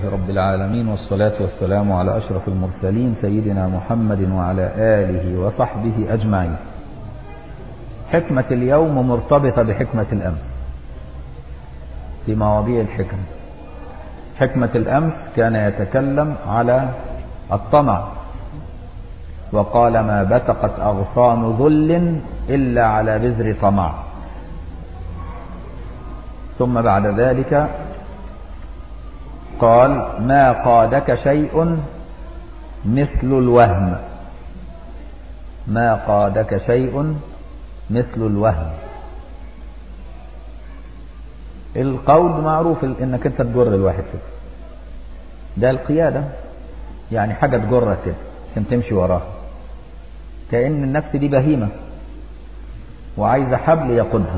لله رب العالمين والصلاة والسلام على أشرف المرسلين سيدنا محمد وعلى آله وصحبه أجمعين حكمة اليوم مرتبطة بحكمة الأمس في مواضيع الحكم حكمة الأمس كان يتكلم على الطمع وقال ما بتقت أغصان ذل إلا على بذر طمع ثم بعد ذلك قال ما قادك شيء مثل الوهم ما قادك شيء مثل الوهم القول معروف انك انت تجر الواحد كده ده القيادة يعني حاجة تجرك كده عشان تمشي وراها كأن النفس دي بهيمة وعايزة حبل يقودها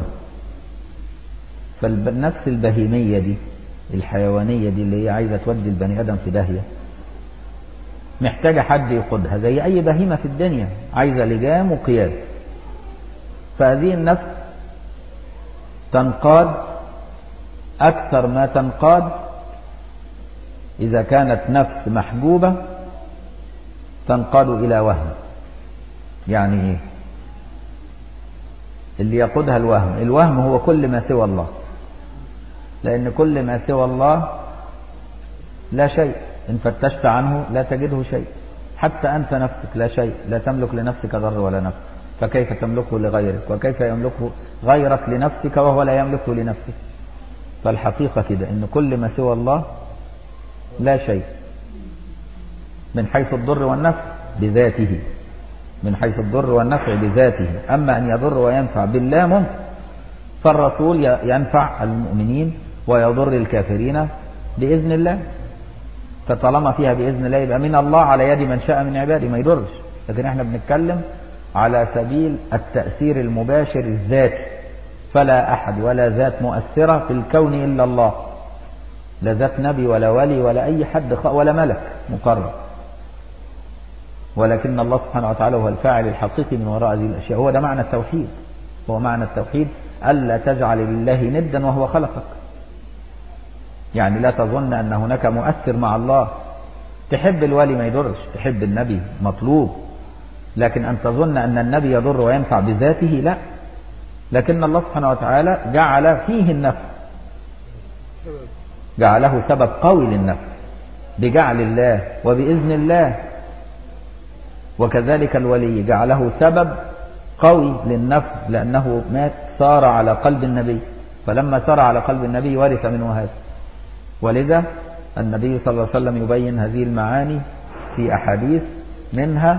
فالنفس البهيمية دي الحيوانية دي اللي هي عايزة تودي البني آدم في داهية محتاجة حد يقودها زي أي بهيمة في الدنيا عايزة لجام وقياد فهذه النفس تنقاد أكثر ما تنقاد إذا كانت نفس محجوبة تنقاد إلى وهم يعني إيه اللي يقودها الوهم الوهم هو كل ما سوى الله لأن كل ما سوى الله لا شيء إن فتشت عنه لا تجده شيء حتى أنت نفسك لا شيء لا تملك لنفسك ضر ولا نفع فكيف تملكه لغيرك وكيف يملكه غيرك لنفسك وهو لا يملكه لنفسه فالحقيقة كده إن كل ما سوى الله لا شيء من حيث الضر والنفع بذاته من حيث الضر والنفع بذاته أما أن يضر وينفع بالله ممكن فالرسول ينفع المؤمنين ويضر الكافرين بإذن الله فطالما فيها بإذن الله يبقى من الله على يد من شاء من عباده ما يضرش لكن احنا بنتكلم على سبيل التأثير المباشر الذاتي فلا أحد ولا ذات مؤثرة في الكون إلا الله لا ذات نبي ولا ولي ولا أي حد ولا ملك مقرب ولكن الله سبحانه وتعالى هو الفاعل الحقيقي من وراء هذه الأشياء هو ده معنى التوحيد هو معنى التوحيد ألا تجعل لله ندا وهو خلقك يعني لا تظن أن هناك مؤثر مع الله تحب الولي ما يضرش تحب النبي مطلوب لكن أن تظن أن النبي يضر وينفع بذاته لا لكن الله سبحانه وتعالى جعل فيه النفع جعله سبب قوي للنفع بجعل الله وبإذن الله وكذلك الولي جعله سبب قوي للنفع لأنه مات صار على قلب النبي فلما سار على قلب النبي ورث منه هذا ولذا النبي صلى الله عليه وسلم يبين هذه المعاني في أحاديث منها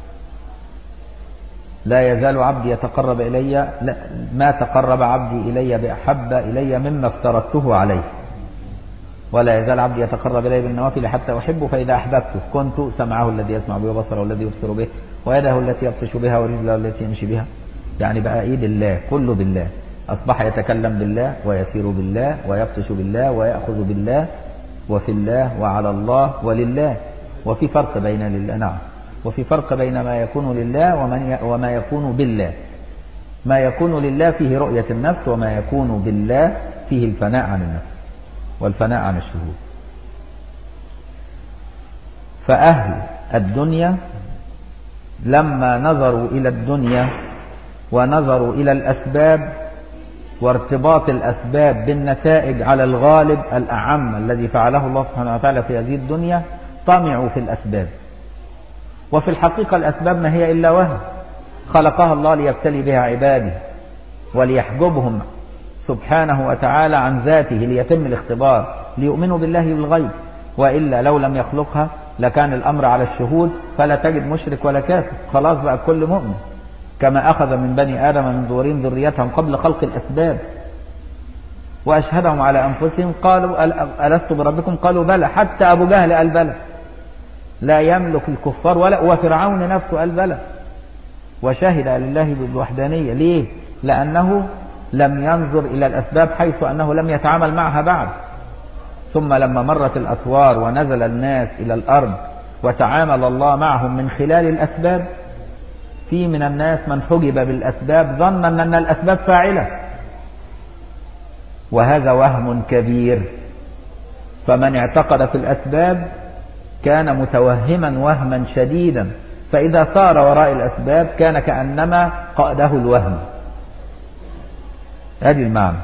لا يزال عبدي يتقرب إلي لا ما تقرب عبدي إلي بأحب إلي مما افترضته عليه ولا يزال عبدي يتقرب إلي بالنوافل حتى أحبه فإذا أحببته كنت سمعه الذي يسمع به وبصره الذي يبصر به ويده التي يبطش بها ورجله التي يمشي بها يعني بقى إيد الله كله بالله أصبح يتكلم بالله ويسير بالله ويبطش بالله ويأخذ بالله وفي الله وعلى الله ولله وفي فرق بين لله نعم وفي فرق بين ما يكون لله ومن وما يكون بالله ما يكون لله فيه رؤية النفس وما يكون بالله فيه الفناء عن النفس والفناء عن الشهود فأهل الدنيا لما نظروا إلى الدنيا ونظروا إلى الأسباب وارتباط الأسباب بالنتائج على الغالب الأعم الذي فعله الله سبحانه وتعالى في هذه الدنيا طمعوا في الأسباب وفي الحقيقة الأسباب ما هي إلا وهم خلقها الله ليبتلي بها عباده وليحجبهم سبحانه وتعالى عن ذاته ليتم الاختبار ليؤمنوا بالله بالغيب وإلا لو لم يخلقها لكان الأمر على الشهود فلا تجد مشرك ولا كافر خلاص بقى كل مؤمن كما أخذ من بني آدم من ظهورهم ذريتهم قبل خلق الأسباب وأشهدهم على أنفسهم قالوا ألست بربكم قالوا بلى حتى أبو جهل قال بلى لا يملك الكفار ولا وفرعون نفسه قال بلى وشهد لله بالوحدانية ليه لأنه لم ينظر إلى الأسباب حيث أنه لم يتعامل معها بعد ثم لما مرت الأطوار ونزل الناس إلى الأرض وتعامل الله معهم من خلال الأسباب في من الناس من حجب بالأسباب ظنا أن الأسباب فاعلة وهذا وهم كبير فمن اعتقد في الأسباب كان متوهما وهما شديدا فإذا سار وراء الأسباب كان كأنما قاده الوهم هذه المعنى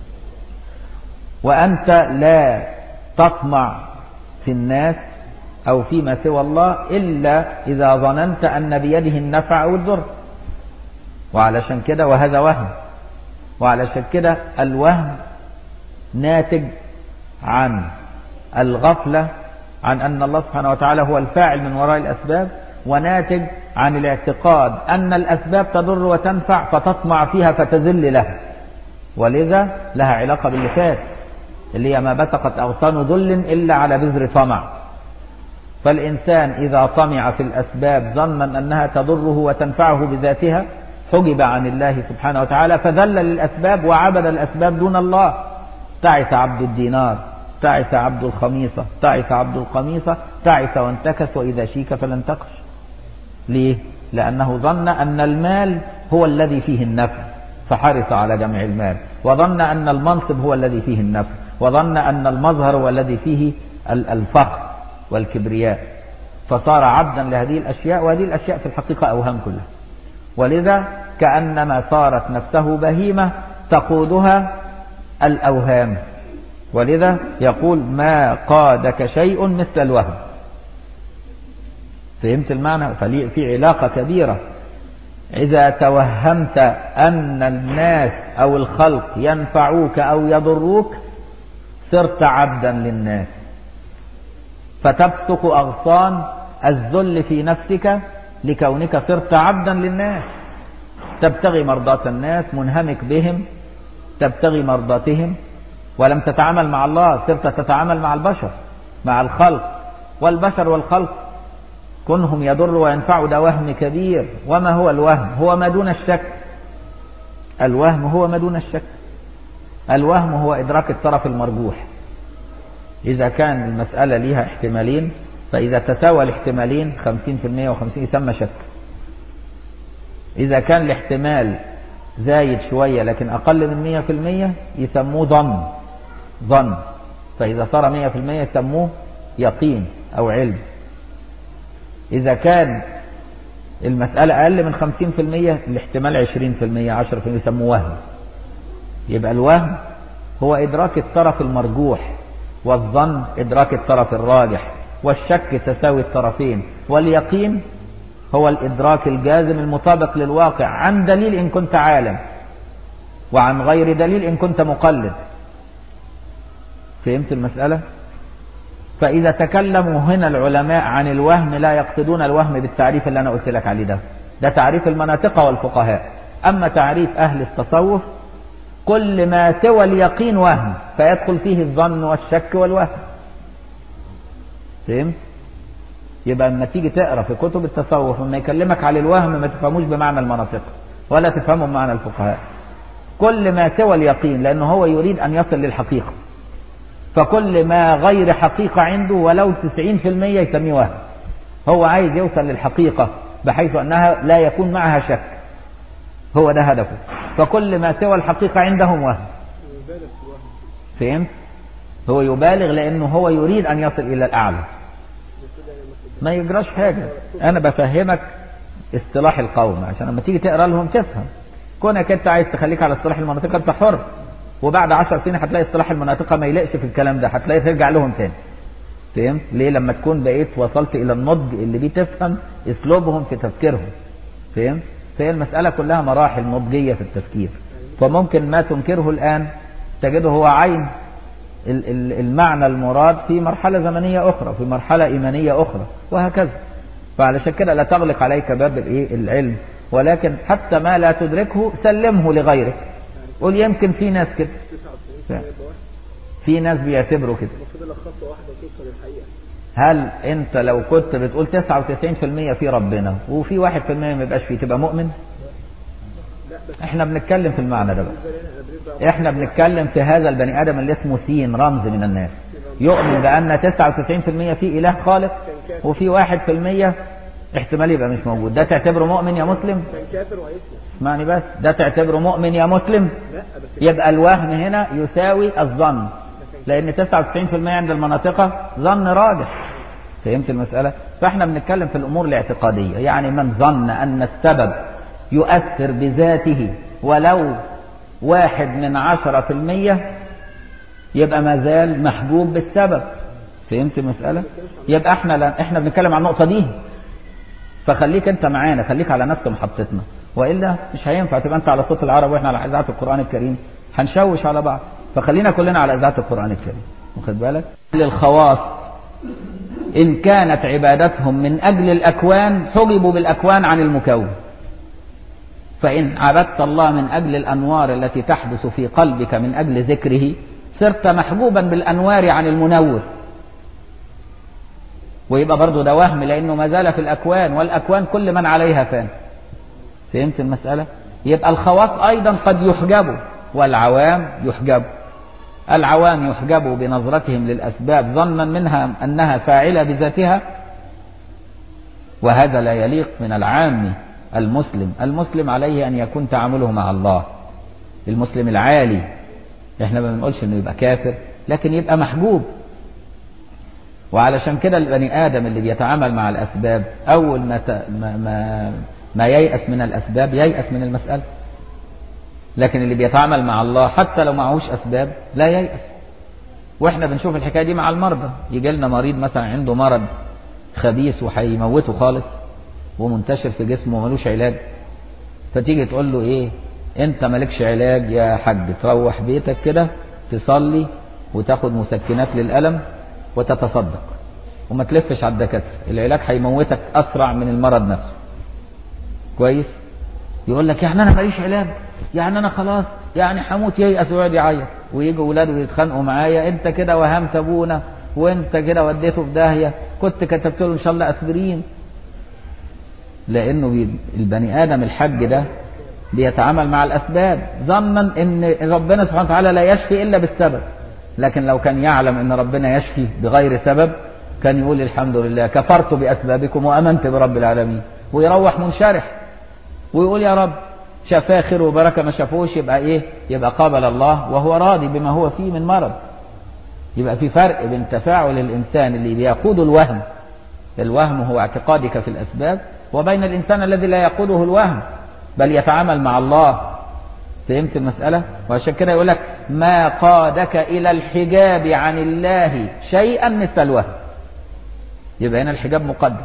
وأنت لا تطمع في الناس أو فيما سوى الله إلا إذا ظننت أن بيده النفع أو الضر وعلشان كده وهذا وهم وعلشان كده الوهم ناتج عن الغفلة عن أن الله سبحانه وتعالى هو الفاعل من وراء الأسباب وناتج عن الاعتقاد أن الأسباب تضر وتنفع فتطمع فيها فتذل لها ولذا لها علاقة باللي فات اللي هي ما بثقت أغصان ذل إلا على بذر طمع فالإنسان إذا طمع في الأسباب ظنا أنها تضره وتنفعه بذاتها حجب عن الله سبحانه وتعالى فذل للأسباب وعبد الأسباب دون الله تعس عبد الدينار تعس عبد الخميصة تعس عبد القميصة تعس وانتكس وإذا شيك فلن تقش ليه؟ لأنه ظن أن المال هو الذي فيه النفع فحرص على جمع المال وظن أن المنصب هو الذي فيه النفع وظن أن المظهر هو الذي فيه الفخر والكبرياء فصار عبدا لهذه الأشياء وهذه الأشياء في الحقيقة أوهام كلها ولذا كأنما صارت نفسه بهيمة تقودها الأوهام ولذا يقول ما قادك شيء مثل الوهم فهمت المعنى في علاقة كبيرة إذا توهمت أن الناس أو الخلق ينفعوك أو يضروك صرت عبدا للناس فتبصق أغصان الذل في نفسك لكونك صرت عبدا للناس تبتغي مرضاة الناس منهمك بهم تبتغي مرضاتهم ولم تتعامل مع الله صرت تتعامل مع البشر مع الخلق والبشر والخلق كنهم يضر وينفع ده وهم كبير وما هو الوهم هو ما دون الشك الوهم هو ما دون الشك الوهم هو إدراك الطرف المرجوح إذا كان المسألة ليها احتمالين فإذا تساوى الاحتمالين 50% و50 يسمى شك إذا كان الاحتمال زايد شوية لكن أقل من 100% يسموه ظن ظن فإذا صار 100% يسموه يقين أو علم إذا كان المسألة أقل من 50% الاحتمال 20% 10% يسموه وهم يبقى الوهم هو إدراك الطرف المرجوح والظن إدراك الطرف الراجح والشك تساوي الطرفين واليقين هو الإدراك الجازم المطابق للواقع عن دليل إن كنت عالم وعن غير دليل إن كنت مقلد فهمت المسألة فإذا تكلموا هنا العلماء عن الوهم لا يقصدون الوهم بالتعريف اللي أنا قلت لك عليه ده ده تعريف المناطق والفقهاء أما تعريف أهل التصوف كل ما سوى اليقين وهم فيدخل فيه الظن والشك والوهم فهمت يبقى لما تيجي تقرا في كتب التصوف لما يكلمك على الوهم ما تفهموش بمعنى المناطق ولا تفهمه بمعنى الفقهاء كل ما سوى اليقين لانه هو يريد ان يصل للحقيقه فكل ما غير حقيقه عنده ولو 90% يسميه وهم هو عايز يوصل للحقيقه بحيث انها لا يكون معها شك هو ده هدفه فكل ما سوى الحقيقه عندهم وهم فهمت هو يبالغ لانه هو يريد ان يصل الى الاعلى ما يجراش حاجة أنا بفهمك اصطلاح القوم عشان لما تيجي تقرا لهم تفهم كونك أنت عايز تخليك على اصطلاح المناطق أنت حر وبعد عشر سنين هتلاقي اصطلاح المناطق ما يلقش في الكلام ده هتلاقي ترجع لهم تاني فهمت ليه لما تكون بقيت وصلت إلى النضج اللي بيه تفهم أسلوبهم في تفكيرهم فهمت فهي المسألة كلها مراحل نضجية في التفكير فممكن ما تنكره الآن تجده هو عين المعنى المراد في مرحلة زمنية أخرى في مرحلة إيمانية أخرى وهكذا فعلشان كده لا تغلق عليك باب الإيه العلم ولكن حتى ما لا تدركه سلمه لغيرك قول يمكن في ناس كده في ناس بيعتبروا كده هل انت لو كنت بتقول 99% في ربنا وفي 1% ما يبقاش فيه تبقى مؤمن احنا بنتكلم في المعنى ده بقى احنا بنتكلم في هذا البني ادم اللي اسمه سين رمز من الناس يؤمن بان 99% في اله خالق وفي 1% احتمال يبقى مش موجود ده تعتبره مؤمن يا مسلم اسمعني بس ده تعتبره مؤمن يا مسلم يبقى الوهم هنا يساوي الظن لأن 99% عند المناطق ظن راجح فهمت المسألة؟ فاحنا بنتكلم في الأمور الاعتقادية يعني من ظن أن السبب يؤثر بذاته ولو واحد من عشرة في المية يبقى ما زال محجوب بالسبب فهمت المسألة؟ يبقى احنا لا احنا بنتكلم عن النقطة دي فخليك انت معانا خليك على نفس محطتنا والا مش هينفع تبقى انت على صوت العرب واحنا على اذاعه القران الكريم هنشوش على بعض فخلينا كلنا على اذاعه القران الكريم واخد بالك للخواص ان كانت عبادتهم من اجل الاكوان حجبوا بالاكوان عن المكون فان عبدت الله من اجل الانوار التي تحدث في قلبك من اجل ذكره صرت محجوبا بالانوار عن المنور ويبقى برضه ده وهم لانه ما زال في الاكوان والاكوان كل من عليها فان فهمت المساله يبقى الخواص ايضا قد يحجبوا والعوام يحجبوا العوام يحجبوا بنظرتهم للاسباب ظنا منها انها فاعله بذاتها وهذا لا يليق من العام المسلم المسلم عليه ان يكون تعامله مع الله المسلم العالي احنا ما بنقولش انه يبقى كافر لكن يبقى محجوب وعلشان كده البني ادم اللي بيتعامل مع الاسباب اول ما ت... ما ما, ما ييأس من الاسباب ييأس من المساله لكن اللي بيتعامل مع الله حتى لو معهوش اسباب لا ييأس واحنا بنشوف الحكايه دي مع المرضى يجي لنا مريض مثلا عنده مرض خبيث وهيموته خالص ومنتشر في جسمه وملوش علاج فتيجي تقول له ايه انت مالكش علاج يا حاج تروح بيتك كده تصلي وتاخد مسكنات للألم وتتصدق وما تلفش على الدكاتره العلاج هيموتك اسرع من المرض نفسه كويس يقول لك يعني انا ماليش علاج يعني انا خلاص يعني هموت ييأس ويقعد يعيط ويجوا ولاده يتخانقوا معايا انت كده وهمت ابونا وانت كده وديته في داهيه كنت كتبت له ان شاء الله اسبرين لانه بي البني ادم الحج ده بيتعامل مع الاسباب ظنا ان ربنا سبحانه وتعالى لا يشفي الا بالسبب لكن لو كان يعلم ان ربنا يشفي بغير سبب كان يقول الحمد لله كفرت باسبابكم وامنت برب العالمين ويروح منشرح ويقول يا رب شفاه خير وبركه ما شافوش يبقى ايه يبقى قابل الله وهو راضي بما هو فيه من مرض يبقى في فرق بين تفاعل الانسان اللي بيقود الوهم الوهم هو اعتقادك في الاسباب وبين الانسان الذي لا يقوده الوهم بل يتعامل مع الله فهمت المسألة وعشان كده يقول لك ما قادك إلى الحجاب عن الله شيئا مثل الوهم يبقى هنا الحجاب مقدم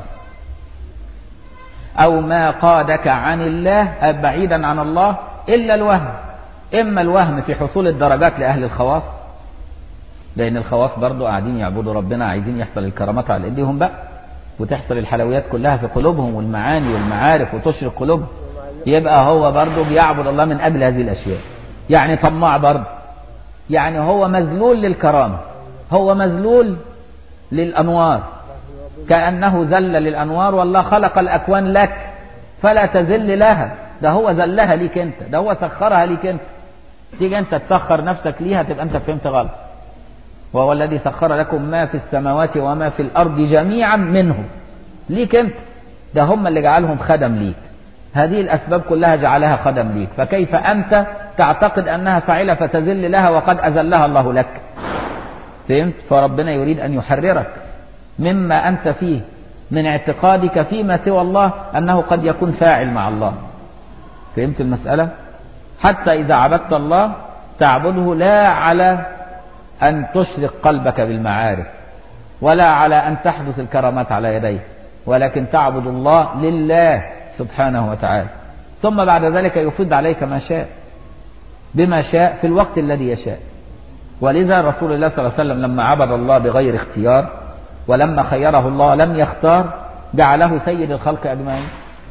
أو ما قادك عن الله بعيدا عن الله إلا الوهم إما الوهم في حصول الدرجات لأهل الخواص لأن الخواص برضو قاعدين يعبدوا ربنا عايزين يحصل الكرامات على إيديهم بقى وتحصل الحلويات كلها في قلوبهم والمعاني والمعارف وتشرق قلوبهم يبقى هو برضه بيعبد الله من أجل هذه الأشياء يعني طماع برضه يعني هو مذلول للكرامة هو مذلول للأنوار كأنه ذل للأنوار والله خلق الأكوان لك فلا تذل لها ده هو ذلها ليك أنت ده هو سخرها ليك أنت تيجي أنت تسخر نفسك ليها تبقى أنت فهمت غلط وهو الذي سخر لكم ما في السماوات وما في الأرض جميعا منه ليك أنت ده هم اللي جعلهم خدم ليك هذه الأسباب كلها جعلها خدم ليك فكيف أنت تعتقد أنها فاعلة فتذل لها وقد أذلها الله لك فهمت فربنا يريد أن يحررك مما أنت فيه من اعتقادك فيما سوى الله أنه قد يكون فاعل مع الله فهمت المسألة حتى إذا عبدت الله تعبده لا على أن تشرق قلبك بالمعارف ولا على أن تحدث الكرامات على يديه ولكن تعبد الله لله سبحانه وتعالى ثم بعد ذلك يفيض عليك ما شاء بما شاء في الوقت الذي يشاء ولذا رسول الله صلى الله عليه وسلم لما عبد الله بغير اختيار ولما خيره الله لم يختار جعله سيد الخلق أجمعين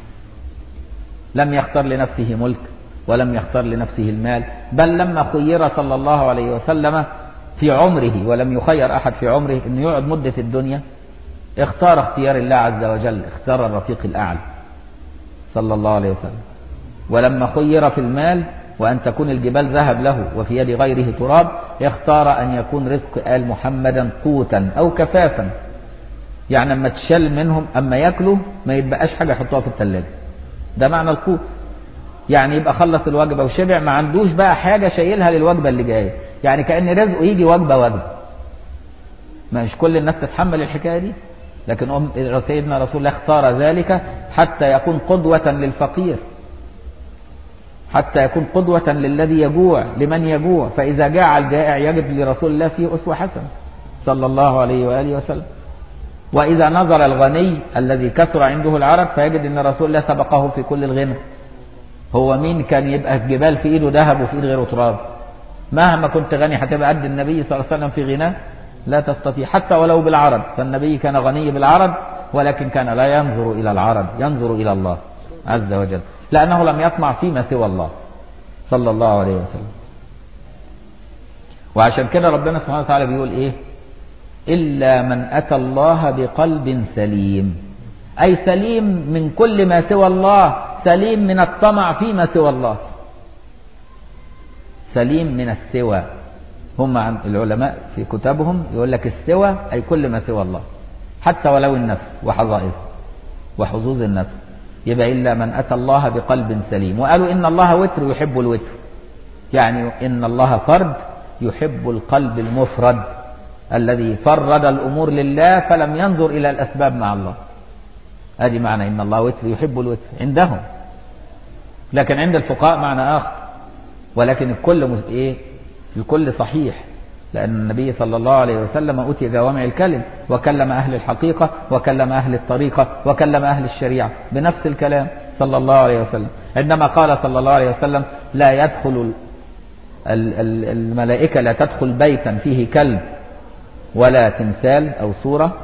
لم يختار لنفسه ملك ولم يختار لنفسه المال بل لما خير صلى الله عليه وسلم في عمره ولم يخير أحد في عمره أنه يقعد مدة الدنيا اختار اختيار الله عز وجل اختار الرفيق الأعلى صلى الله عليه وسلم ولما خير في المال وأن تكون الجبال ذهب له وفي يد غيره تراب اختار أن يكون رزق آل محمدا قوتا أو كفافا يعني اما تشل منهم اما ياكلوا ما يتبقاش حاجة يحطوها في الثلاجة ده معنى القوت يعني يبقى خلص الوجبة وشبع ما عندوش بقى حاجة شايلها للوجبة اللي جاية يعني كأن رزقه يجي وجبة وجبة مش كل الناس تتحمل الحكاية دي لكن أم سيدنا رسول الله اختار ذلك حتى يكون قدوة للفقير حتى يكون قدوة للذي يجوع لمن يجوع فإذا جاع الجائع يجد لرسول الله فيه أسوة حسنة صلى الله عليه وآله وسلم وإذا نظر الغني الذي كثر عنده العرق فيجد أن رسول الله سبقه في كل الغنى هو مين كان يبقى الجبال في إيده ذهب وفي إيد غيره تراب مهما كنت غني هتبقى قد النبي صلى الله عليه وسلم في غناه لا تستطيع حتى ولو بالعرض فالنبي كان غني بالعرض ولكن كان لا ينظر إلى العرض ينظر إلى الله عز وجل لأنه لم يطمع فيما سوى الله صلى الله عليه وسلم وعشان كده ربنا سبحانه وتعالى بيقول إيه إلا من أتى الله بقلب سليم أي سليم من كل ما سوى الله سليم من الطمع فيما سوى الله سليم من السوى هم عن العلماء في كتبهم يقول لك السوى أي كل ما سوى الله حتى ولو النفس وحظائظ وحظوظ النفس يبقى إلا من أتى الله بقلب سليم وقالوا إن الله وتر يحب الوتر يعني إن الله فرد يحب القلب المفرد الذي فرد الأمور لله فلم ينظر إلى الأسباب مع الله هذه معنى إن الله وتر يحب الوتر عندهم لكن عند الفقهاء معنى آخر ولكن الكل مز... إيه الكل صحيح لأن النبي صلى الله عليه وسلم أتي جوامع الكلم وكلم أهل الحقيقة وكلم أهل الطريقة وكلم أهل الشريعة بنفس الكلام صلى الله عليه وسلم عندما قال صلى الله عليه وسلم لا يدخل الملائكة لا تدخل بيتا فيه كلب ولا تمثال أو صورة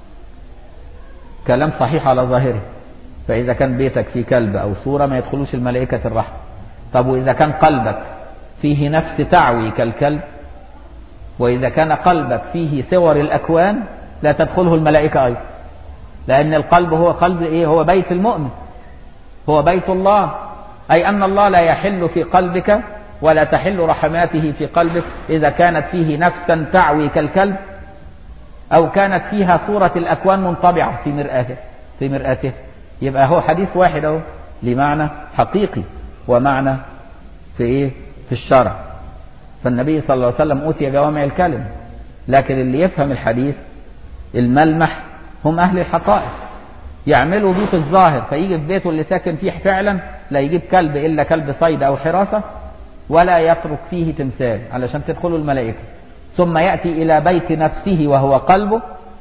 كلام صحيح على ظاهره فإذا كان بيتك فيه كلب أو صورة ما يدخلوش الملائكة الرحمة طب وإذا كان قلبك فيه نفس تعوي كالكلب وإذا كان قلبك فيه صور الأكوان لا تدخله الملائكة أيضا لأن القلب هو قلب إيه هو بيت المؤمن هو بيت الله أي أن الله لا يحل في قلبك ولا تحل رحماته في قلبك إذا كانت فيه نفسا تعوي كالكلب أو كانت فيها صورة الأكوان منطبعة في مرآته في مرآته يبقى هو حديث واحد أهو لمعنى حقيقي ومعنى في إيه في الشرع فالنبي صلى الله عليه وسلم أوتي جوامع الكلم لكن اللي يفهم الحديث الملمح هم أهل الحقائق يعملوا بيه في الظاهر فيجي في بيته اللي ساكن فيه فعلا لا يجيب كلب إلا كلب صيد أو حراسة ولا يترك فيه تمثال علشان تدخلوا الملائكة ثم يأتي إلى بيت نفسه وهو قلبه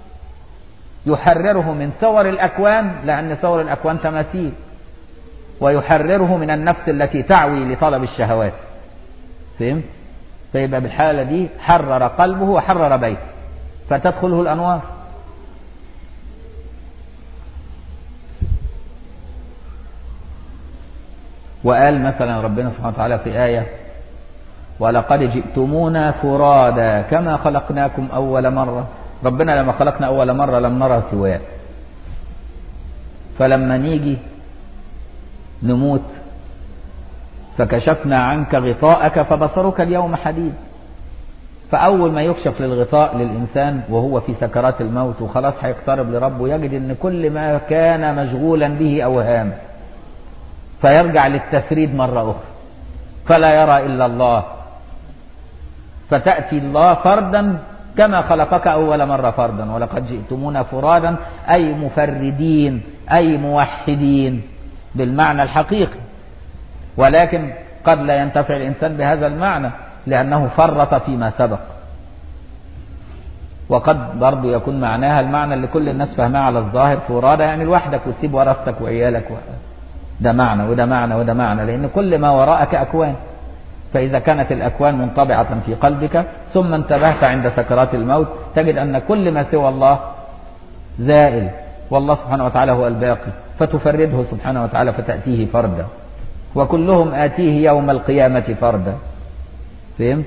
يحرره من صور الأكوان لأن صور الأكوان تماثيل ويحرره من النفس التي تعوي لطلب الشهوات فهمت؟ فيبقى بالحالة دي حرر قلبه وحرر بيته فتدخله الأنوار وقال مثلا ربنا سبحانه وتعالى في آية ولقد جئتمونا فرادا كما خلقناكم أول مرة ربنا لما خلقنا أول مرة لم نرى سواه فلما نيجي نموت فكشفنا عنك غطاءك فبصرك اليوم حديد فأول ما يكشف للغطاء للإنسان وهو في سكرات الموت وخلاص هيقترب لربه يجد أن كل ما كان مشغولا به أوهام فيرجع للتفريد مرة أخرى فلا يرى إلا الله فتأتي الله فردا كما خلقك أول مرة فردا ولقد جئتمونا فرادا أي مفردين أي موحدين بالمعنى الحقيقي ولكن قد لا ينتفع الإنسان بهذا المعنى لأنه فرط فيما سبق وقد برضو يكون معناها المعنى اللي كل الناس فهمها على الظاهر فرادى يعني لوحدك وتسيب ورثتك وعيالك و... ده معنى وده معنى وده معنى لأن كل ما وراءك أكوان فإذا كانت الأكوان منطبعة في قلبك ثم انتبهت عند سكرات الموت تجد أن كل ما سوى الله زائل والله سبحانه وتعالى هو الباقي فتفرده سبحانه وتعالى فتأتيه فردا وكلهم آتيه يوم القيامة فردا فهمت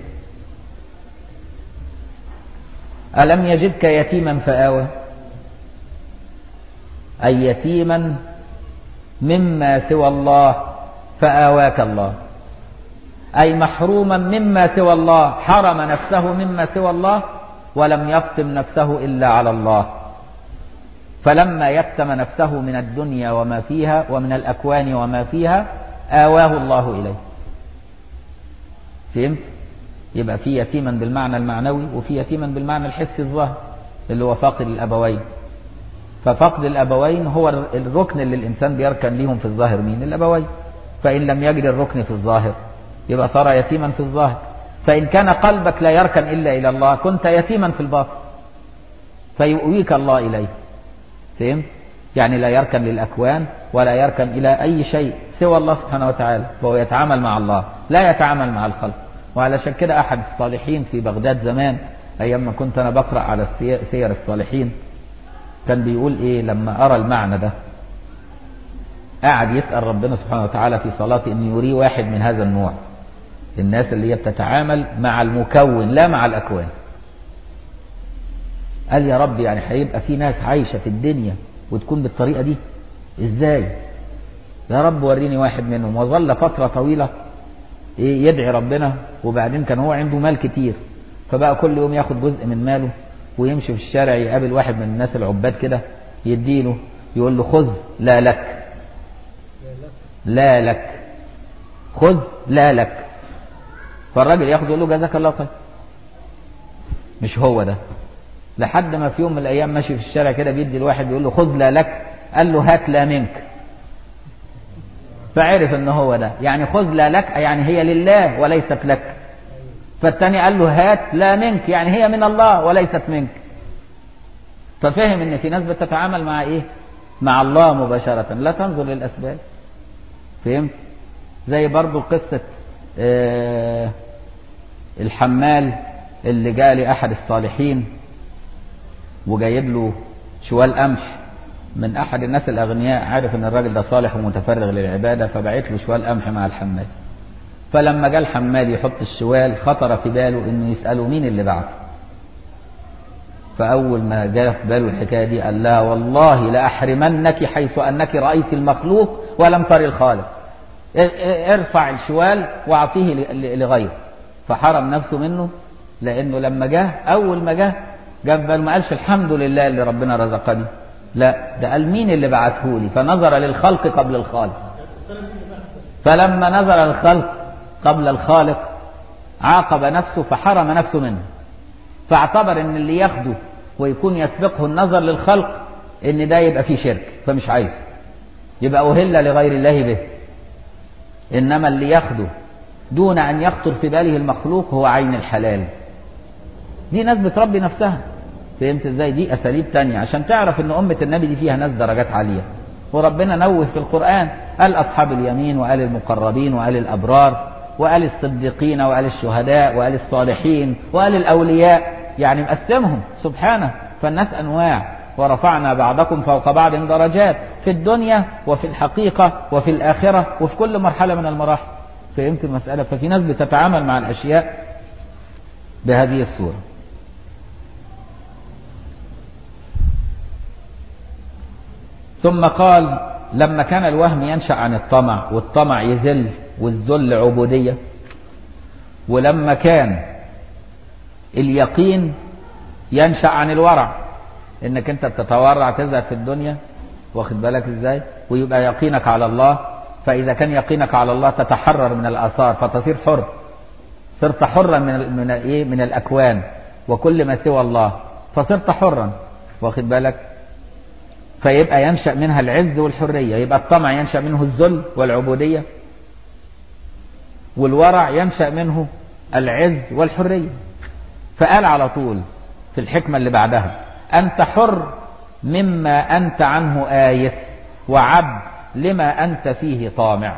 ألم يجدك يتيما فآوى أي يتيما مما سوى الله فآواك الله أي محروما مما سوى الله حرم نفسه مما سوى الله ولم يفطم نفسه إلا على الله فلما يكتم نفسه من الدنيا وما فيها ومن الأكوان وما فيها آواه الله إليه فهمت؟ يبقى في يتيما بالمعنى المعنوي وفي يتيما بالمعنى الحسي الظاهر اللي هو فاقد الأبوين ففقد الأبوين هو الركن اللي الإنسان بيركن ليهم في الظاهر مين الأبوين فإن لم يجد الركن في الظاهر يبقى صار يتيما في الظاهر فإن كان قلبك لا يركن إلا إلى الله كنت يتيما في الباطن فيؤويك الله إليه فهمت يعني لا يركن للأكوان ولا يركن إلى أي شيء سوى الله سبحانه وتعالى فهو يتعامل مع الله لا يتعامل مع الخلق وعلشان كده أحد الصالحين في بغداد زمان أيام ما كنت أنا بقرأ على سير الصالحين كان بيقول إيه لما أرى المعنى ده قاعد يسأل ربنا سبحانه وتعالى في صلاته أن يريه واحد من هذا النوع الناس اللي هي بتتعامل مع المكون لا مع الأكوان قال يا رب يعني هيبقى في ناس عايشة في الدنيا وتكون بالطريقة دي ازاي يا رب وريني واحد منهم وظل فترة طويلة ايه يدعي ربنا وبعدين كان هو عنده مال كتير فبقى كل يوم ياخد جزء من ماله ويمشي في الشارع يقابل واحد من الناس العباد كده يديله يقول له خذ لا لك لا لك خذ لا لك فالراجل ياخد يقول له جزاك الله خير مش هو ده لحد ما في يوم من الايام ماشي في الشارع كده بيدي الواحد يقول له خذ لا لك قال له هات لا منك فعرف ان هو ده يعني خذ لا لك يعني هي لله وليست لك فالتاني قال له هات لا منك يعني هي من الله وليست منك ففهم ان في ناس بتتعامل مع ايه مع الله مباشرة لا تنظر للاسباب فهمت زي برضو قصة آه الحمال اللي جاء لأحد الصالحين وجايب له شوال قمح من أحد الناس الأغنياء عارف إن الراجل ده صالح ومتفرغ للعبادة فبعت له شوال قمح مع الحمال فلما جاء الحمال يحط الشوال خطر في باله إنه يسأله مين اللي بعته فأول ما جاء في باله الحكاية دي قال لها والله لأحرمنك حيث أنك رأيت المخلوق ولم تري الخالق ارفع الشوال واعطيه لغيره فحرم نفسه منه لانه لما جه اول ما جه جاب بال ما قالش الحمد لله اللي ربنا رزقني لا ده قال مين اللي بعته لي فنظر للخلق قبل الخالق فلما نظر للخلق قبل الخالق عاقب نفسه فحرم نفسه منه فاعتبر ان اللي ياخده ويكون يسبقه النظر للخلق ان ده يبقى فيه شرك فمش عايزه يبقى أهل لغير الله به إنما اللي ياخده دون أن يخطر في باله المخلوق هو عين الحلال دي ناس بتربي نفسها فهمت ازاي دي أساليب تانية عشان تعرف ان أمة النبي دي فيها ناس درجات عالية وربنا نوه في القرآن قال أصحاب اليمين وقال المقربين وقال الأبرار وقال الصديقين وقال الشهداء وقال الصالحين وقال الأولياء يعني مقسمهم سبحانه فالناس أنواع ورفعنا بعضكم فوق بعض درجات في الدنيا وفي الحقيقة وفي الآخرة وفي كل مرحلة من المراحل فهمت المسألة ففي ناس بتتعامل مع الأشياء بهذه الصورة ثم قال لما كان الوهم ينشأ عن الطمع والطمع يذل والذل عبودية ولما كان اليقين ينشأ عن الورع انك انت بتتورع تزهد في الدنيا واخد بالك ازاي ويبقى يقينك على الله فاذا كان يقينك على الله تتحرر من الاثار فتصير حر صرت حرا من من ايه من الاكوان وكل ما سوى الله فصرت حرا واخد بالك فيبقى ينشا منها العز والحريه يبقى الطمع ينشا منه الذل والعبوديه والورع ينشا منه العز والحريه فقال على طول في الحكمه اللي بعدها أنت حر مما أنت عنه آيس وعبد لما أنت فيه طامع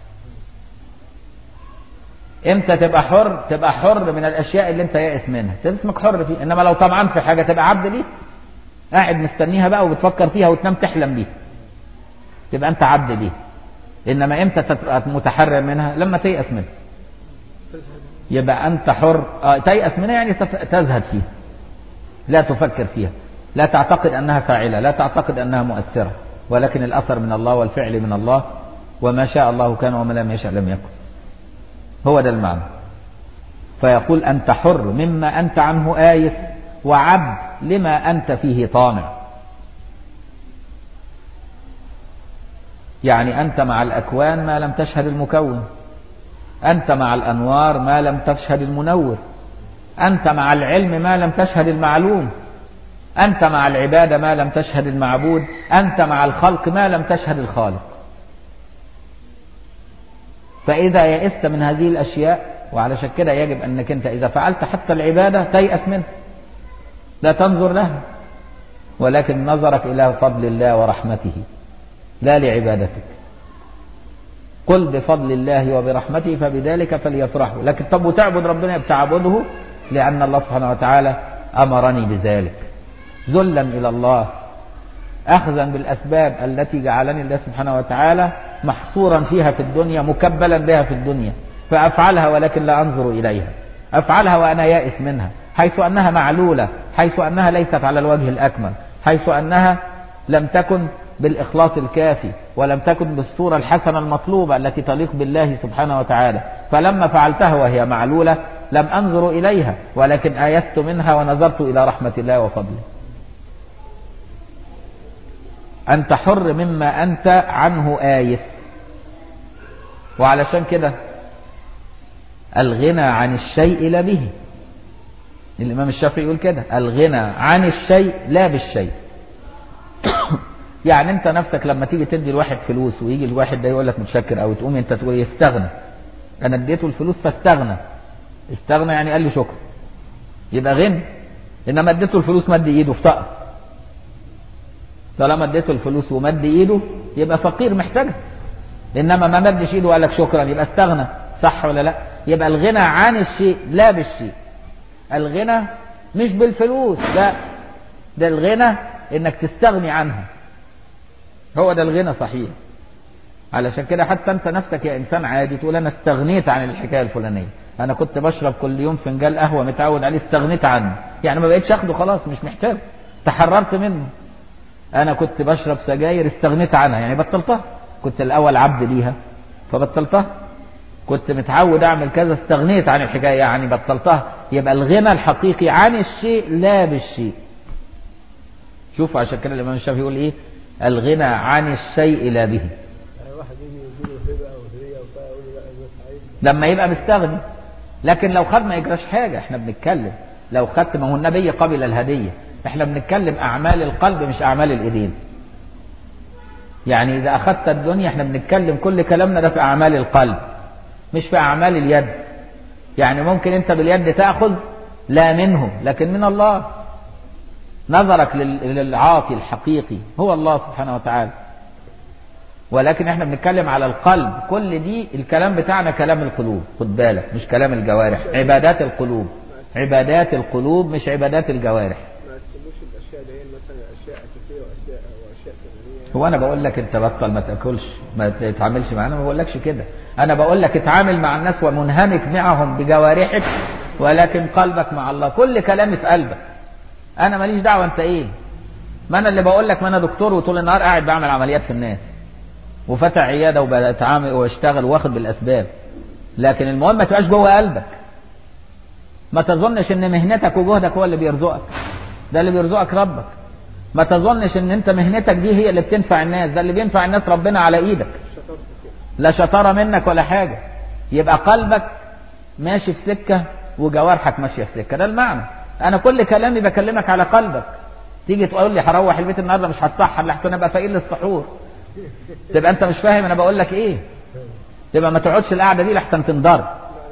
امتى تبقى حر تبقى حر من الاشياء اللي انت يائس منها تبقى اسمك حر فيه انما لو طمعان في حاجه تبقى عبد ليه قاعد مستنيها بقى وبتفكر فيها وتنام تحلم بيها تبقى انت عبد ليه انما امتى تبقى متحرر منها لما تيأس منها يبقى انت حر اه تيأس منها يعني تزهد فيها لا تفكر فيها لا تعتقد أنها فاعلة لا تعتقد أنها مؤثرة ولكن الأثر من الله والفعل من الله وما شاء الله كان وما لم يشاء لم يكن هو ده المعنى فيقول أنت حر مما أنت عنه آيس وعبد لما أنت فيه طامع يعني أنت مع الأكوان ما لم تشهد المكون أنت مع الأنوار ما لم تشهد المنور أنت مع العلم ما لم تشهد المعلوم أنت مع العبادة ما لم تشهد المعبود أنت مع الخلق ما لم تشهد الخالق فإذا يئست من هذه الأشياء وعلشان كده يجب أنك أنت إذا فعلت حتى العبادة تيأس منها لا تنظر لها ولكن نظرك إلى فضل الله ورحمته لا لعبادتك قل بفضل الله وبرحمته فبذلك فليفرحوا لكن طب وتعبد ربنا بتعبده لأن الله سبحانه وتعالى أمرني بذلك ذلا إلى الله أخذا بالأسباب التي جعلني الله سبحانه وتعالى محصورا فيها في الدنيا مكبلا بها في الدنيا فأفعلها ولكن لا أنظر إليها أفعلها وأنا يائس منها حيث أنها معلولة حيث أنها ليست على الوجه الأكمل حيث أنها لم تكن بالإخلاص الكافي ولم تكن بالصورة الحسنة المطلوبة التي تليق بالله سبحانه وتعالى فلما فعلتها وهي معلولة لم أنظر إليها ولكن آيست منها ونظرت إلى رحمة الله وفضله أنت حر مما أنت عنه آيس وعلشان كده الغنى عن الشيء لا به الإمام الشافعي يقول كده الغنى عن الشيء لا بالشيء يعني انت نفسك لما تيجي تدي الواحد فلوس ويجي الواحد ده يقول لك متشكر او تقوم انت تقول يستغنى انا اديته الفلوس فاستغنى استغنى يعني قال لي شكرا يبقى غنى انما اديته الفلوس مد ايده افتقر طالما اديته الفلوس ومد ايده يبقى فقير محتاجها انما ما مدش ايده وقال لك شكرا يبقى استغنى صح ولا لا يبقى الغنى عن الشيء لا بالشيء الغنى مش بالفلوس لا ده الغنى انك تستغني عنها هو ده الغنى صحيح علشان كده حتى انت نفسك يا انسان عادي تقول انا استغنيت عن الحكايه الفلانيه انا كنت بشرب كل يوم فنجان قهوه متعود عليه استغنيت عنه يعني ما بقتش اخده خلاص مش محتاج تحررت منه انا كنت بشرب سجاير استغنيت عنها يعني بطلتها كنت الاول عبد ليها فبطلتها كنت متعود اعمل كذا استغنيت عن الحكايه يعني بطلتها يبقى الغنى الحقيقي عن الشيء لا بالشيء شوف عشان كده الامام الشافعي يقول ايه الغنى عن الشيء لا به يعني واحد يجي يديله هبه او هديه وبتاع يقول له لا انا سعيد لما يبقى مستغني لكن لو خد ما يجراش حاجه احنا بنتكلم لو خدت ما هو النبي قبل الهديه احنا بنتكلم اعمال القلب مش اعمال الايدين يعني اذا اخذت الدنيا احنا بنتكلم كل كلامنا ده في اعمال القلب مش في اعمال اليد يعني ممكن انت باليد تاخذ لا منه لكن من الله نظرك لل- للعاطي الحقيقي هو الله سبحانه وتعالى ولكن احنا بنتكلم على القلب كل دي الكلام بتاعنا كلام القلوب خد بالك مش كلام الجوارح عبادات القلوب عبادات القلوب مش عبادات الجوارح ما تسموش الاشياء دي مثلا اشياء اساسيه واشياء واشياء ثانويه هو انا بقول لك انت بطل ما تاكلش ما تتعاملش معانا ما بقولكش كده انا بقول لك اتعامل مع الناس ومنهمك معهم بجوارحك ولكن قلبك مع الله كل كلامي في قلبك انا ماليش دعوه انت ايه ما انا اللي بقول لك ما انا دكتور وطول النهار قاعد بعمل عمليات في الناس وفتح عياده وبتعامل واشتغل واخد بالاسباب لكن المهم ما تبقاش جوه قلبك ما تظنش ان مهنتك وجهدك هو اللي بيرزقك ده اللي بيرزقك ربك ما تظنش ان انت مهنتك دي هي اللي بتنفع الناس ده اللي بينفع الناس ربنا على ايدك شطرت كده لا شطاره منك ولا حاجه يبقى قلبك ماشي في سكه وجوارحك ماشيه في سكه ده المعنى انا كل كلامي بكلمك على قلبك تيجي تقول لي هروح البيت النهارده مش هتسحر لحسن ابقى فقير للسحور تبقى انت مش فاهم انا بقول لك ايه تبقى ما تقعدش القعده دي لحسن تنضر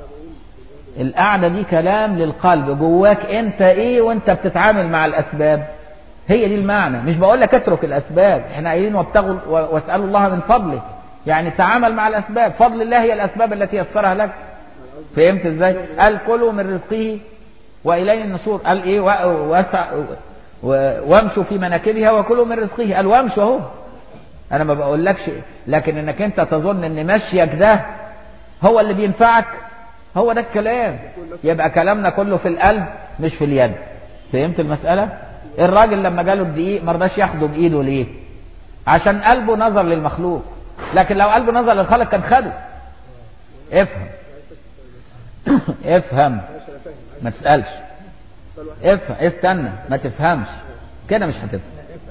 القعده دي كلام للقلب جواك انت ايه وانت بتتعامل مع الاسباب هي دي المعنى مش بقول لك اترك الاسباب احنا قايلين وابتغوا واسالوا الله من فضله يعني تعامل مع الاسباب فضل الله هي الاسباب التي يسرها لك فهمت ازاي قال كلوا من رزقه واليه النشور قال ايه و- واسع و- وامشوا في مناكبها وكلوا من رزقه قال وامشوا اهو انا ما بقولكش لكن انك انت تظن ان مشيك ده هو اللي بينفعك هو ده الكلام يبقى كلامنا كله في القلب مش في اليد فهمت المسألة الراجل لما جاله الدقيق ما رضاش ياخده بايده ليه عشان قلبه نظر للمخلوق لكن لو قلبه نظر للخالق كان خده افهم افهم ماشي انا فاهم ما تسألش قال واحد افهم استنى ما تفهمش كده مش هتفهم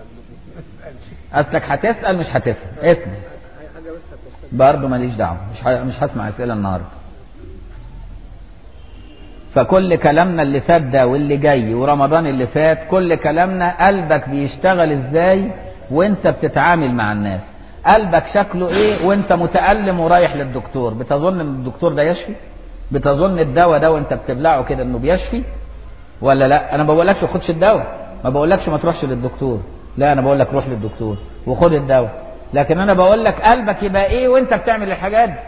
اصلك هتسأل مش هتفهم اسمع هي حاجه بس هتوصل برضه ماليش دعوه مش ه... مش هسمع اسئله النهارده فكل كلامنا اللي فات ده واللي جاي ورمضان اللي فات كل كلامنا قلبك بيشتغل ازاي وانت بتتعامل مع الناس قلبك شكله ايه وانت متألم ورايح للدكتور بتظن ان الدكتور ده يشفي بتظن الدواء ده وانت بتبلعه كده انه بيشفي ولا لا انا ما بقولكش خدش الدواء ما بقولكش ما تروحش للدكتور لا انا بقول لك روح للدكتور وخد الدواء لكن انا بقول لك قلبك يبقى ايه وانت بتعمل الحاجات دي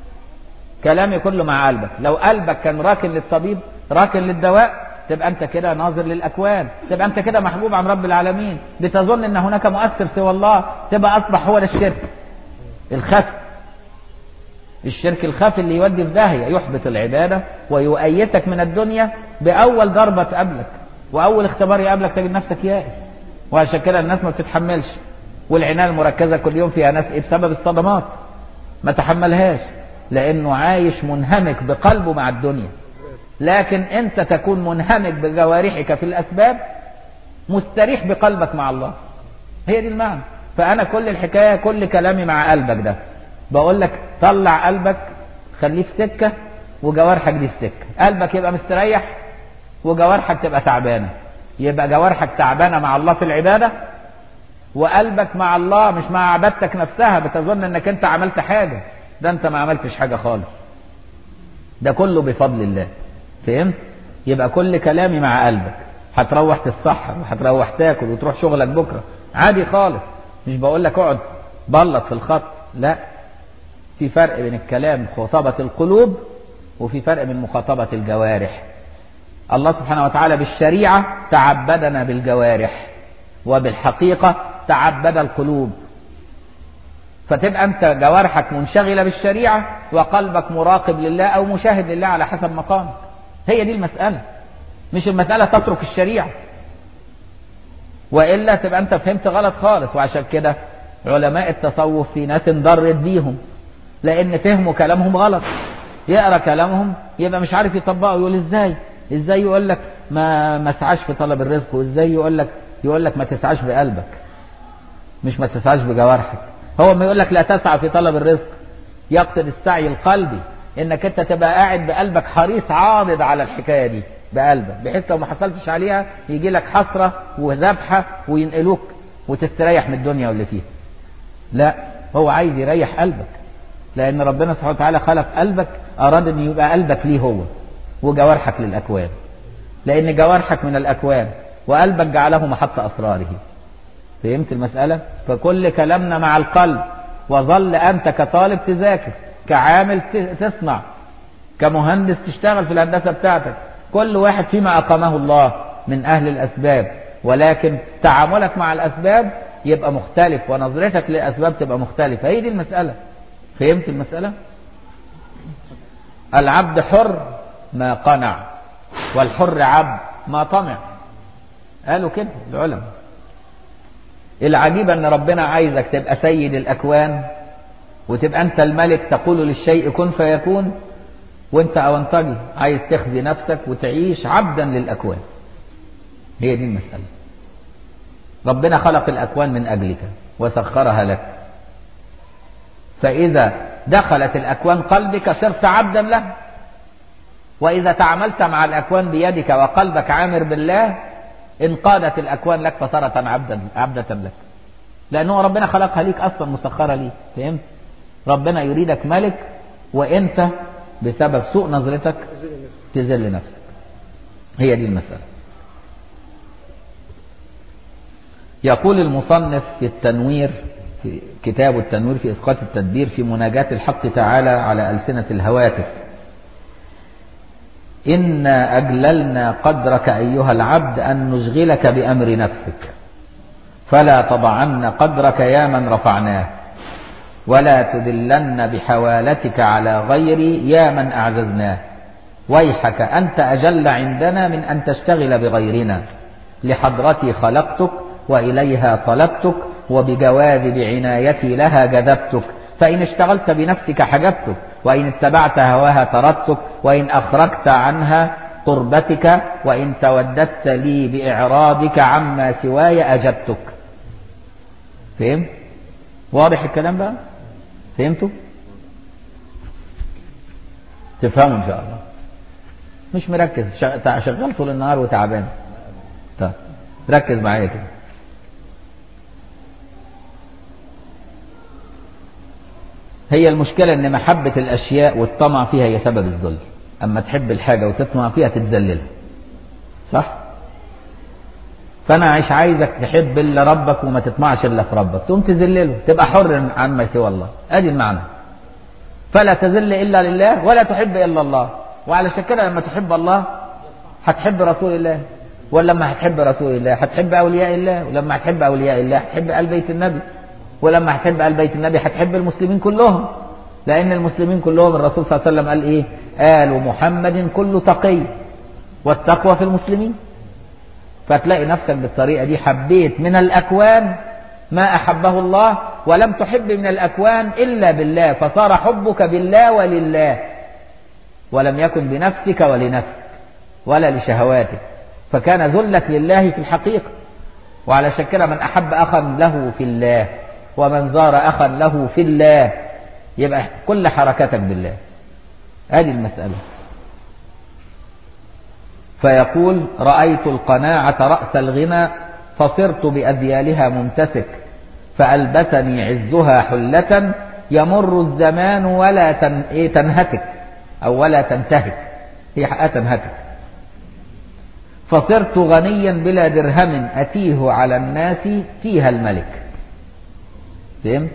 كلامي كله مع قلبك لو قلبك كان راكن للطبيب راكن للدواء تبقى انت كده ناظر للاكوان تبقى انت كده محبوب عن رب العالمين بتظن ان هناك مؤثر سوى الله تبقى اصبح هو ده الشرك الخفي الشرك الخفي اللي يودي في داهيه يحبط العباده ويؤيتك من الدنيا باول ضربه تقابلك واول اختبار يقابلك تجد نفسك يائس وعشان كده الناس ما بتتحملش والعنايه المركزه كل يوم فيها ناس ايه بسبب الصدمات ما تحملهاش لانه عايش منهمك بقلبه مع الدنيا لكن انت تكون منهمك بجوارحك في الاسباب مستريح بقلبك مع الله هي دي المعنى فانا كل الحكايه كل كلامي مع قلبك ده بقول لك طلع قلبك خليه في سكه وجوارحك دي في سكه قلبك يبقى مستريح وجوارحك تبقى تعبانه يبقى جوارحك تعبانه مع الله في العباده وقلبك مع الله مش مع عبادتك نفسها بتظن انك انت عملت حاجه ده انت ما عملتش حاجه خالص ده كله بفضل الله فهمت يبقى كل كلامي مع قلبك هتروح تتسحر وهتروح تاكل وتروح شغلك بكره عادي خالص مش بقول لك اقعد بلط في الخط لا في فرق بين الكلام خطابة القلوب وفي فرق بين مخاطبة الجوارح الله سبحانه وتعالى بالشريعة تعبدنا بالجوارح وبالحقيقة تعبد القلوب فتبقى انت جوارحك منشغلة بالشريعة وقلبك مراقب لله او مشاهد لله على حسب مقامك هي دي المسألة مش المسألة تترك الشريعة وإلا تبقى أنت فهمت غلط خالص وعشان كده علماء التصوف في ناس انضرت بيهم لأن فهموا كلامهم غلط يقرأ كلامهم يبقى مش عارف يطبقه يقول ازاي ازاي يقول لك ما ما تسعاش في طلب الرزق وازاي يقول لك يقول لك ما تسعاش بقلبك مش ما تسعاش بجوارحك هو ما يقول لك لا تسعى في طلب الرزق يقصد السعي القلبي انك انت تبقى قاعد بقلبك حريص عاضد على الحكايه دي بقلبك بحيث لو ما حصلتش عليها يجي لك حسره وذبحه وينقلوك وتستريح من الدنيا واللي فيها لا هو عايز يريح قلبك لان ربنا سبحانه وتعالى خلق قلبك اراد ان يبقى قلبك ليه هو وجوارحك للاكوان لان جوارحك من الاكوان وقلبك جعله محط اسراره فهمت المساله فكل كلامنا مع القلب وظل انت كطالب تذاكر كعامل تصنع كمهندس تشتغل في الهندسه بتاعتك كل واحد فيما اقامه الله من اهل الاسباب ولكن تعاملك مع الاسباب يبقى مختلف ونظرتك للاسباب تبقى مختلفه هي دي المساله فهمت المساله العبد حر ما قنع والحر عبد ما طمع قالوا كده العلماء العجيب ان ربنا عايزك تبقى سيد الاكوان وتبقى انت الملك تقول للشيء كن فيكون وانت اونطجي عايز تخزي نفسك وتعيش عبدا للاكوان هي دي المساله ربنا خلق الاكوان من اجلك وسخرها لك فاذا دخلت الاكوان قلبك صرت عبدا له واذا تعاملت مع الاكوان بيدك وقلبك عامر بالله انقادت الاكوان لك فصارت عبدا عبدة لك لانه ربنا خلقها ليك اصلا مسخره ليك فهمت ربنا يريدك ملك وانت بسبب سوء نظرتك تذل نفسك هي دي المسألة يقول المصنف في التنوير في كتاب التنوير في إسقاط التدبير في مناجاة الحق تعالى على ألسنة الهواتف إنا أجللنا قدرك أيها العبد أن نشغلك بأمر نفسك فلا تضعن قدرك يا من رفعناه ولا تذلن بحوالتك على غيري يا من أعززناه ويحك أنت أجل عندنا من أن تشتغل بغيرنا لحضرتي خلقتك وإليها طلبتك وبجواذب عنايتي لها جذبتك فإن اشتغلت بنفسك حجبتك وإن اتبعت هواها طردتك وإن أخرجت عنها قربتك وإن توددت لي بإعراضك عما سواي أجبتك فهمت؟ واضح الكلام بقى؟ فهمتوا؟ تفهموا إن شاء الله مش مركز شغ- شغال طول النهار وتعبان طيب ركز معايا كده هي المشكلة ان محبة الاشياء والطمع فيها هي سبب الذل اما تحب الحاجة وتطمع فيها تتذللها صح فانا عايش عايزك تحب الا ربك وما تطمعش الا في ربك تقوم تذلله تبقى حر عما سوى الله ادي المعنى فلا تذل الا لله ولا تحب الا الله وعلشان كده لما تحب الله هتحب رسول الله ولما هتحب رسول الله هتحب اولياء الله ولما هتحب اولياء الله هتحب ال بيت النبي ولما هتحب ال بيت النبي هتحب المسلمين كلهم لان المسلمين كلهم الرسول صلى الله عليه وسلم قال ايه ال محمد كل تقي والتقوى في المسلمين فتلاقي نفسك بالطريقه دي حبيت من الاكوان ما احبه الله ولم تحب من الاكوان الا بالله فصار حبك بالله ولله ولم يكن بنفسك ولنفسك ولا لشهواتك فكان ذلك لله في الحقيقه وعلى كده من احب اخا له في الله ومن زار اخا له في الله يبقى كل حركتك بالله هذه المساله فيقول رأيت القناعة رأس الغنى فصرت بأذيالها ممتسك فألبسني عزها حلة يمر الزمان ولا تن... إيه تنهتك أو ولا تنتهك هي حقها تنهتك فصرت غنيا بلا درهم أتيه على الناس فيها الملك فهمت؟